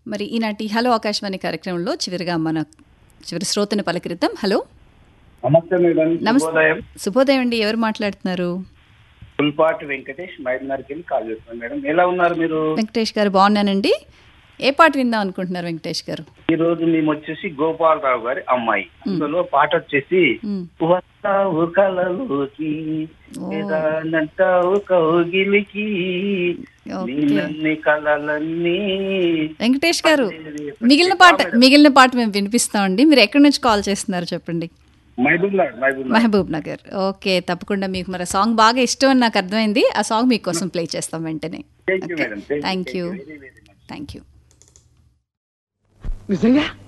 మరి ఈనాటి హలో ఆకాశవాణి కార్యక్రమంలో చివరిగా మన చివరి శ్రోతను పలకరిద్దాం హలో నమస్తే మేడం నమస్తే. శుభోదయం శుభోదయం అండి ఎవరు మాట్లాడుతున్నారు ఫుల్పాటి వెంకటేష్ మైదనర్కి వెళ్ళి కాల్ చేస్తున్నాను మేడం ఎలా ఉన్నారు మీరు వెంకటేష్ గారు బాగున్నానండి ఏ పాట విందాం అనుకుంటున్నారు వెంకటేష్ గారు ఈ రోజు మేము వచ్చేసి గోపాలరావు గారి అమ్మాయి అందులో పాట వచ్చేసి మ్, వస్తావు కలలోకి ఓ. ఏదానంటావు కౌగిలికి ఓకే. నీలన్ని కలలన్నీ వెంకటేష్ గారు మిగిలిన పాట మిగిలిన పాట మేము వినిపిస్తామండి మీరు ఎక్కడి నుంచి కాల్ చేస్తున్నారు చెప్పండి Mahbubnagar Mahbubnagar Mahbubnagar okay తప్పకుండా మీకు మరి సాంగ్ బాగా ఇష్టం అని నాకు అర్థమైంది ఆ సాంగ్ మీకోసం ప్లే చేస్తాం వెంటనే thank you madam thank you very very much thank you నిజంగా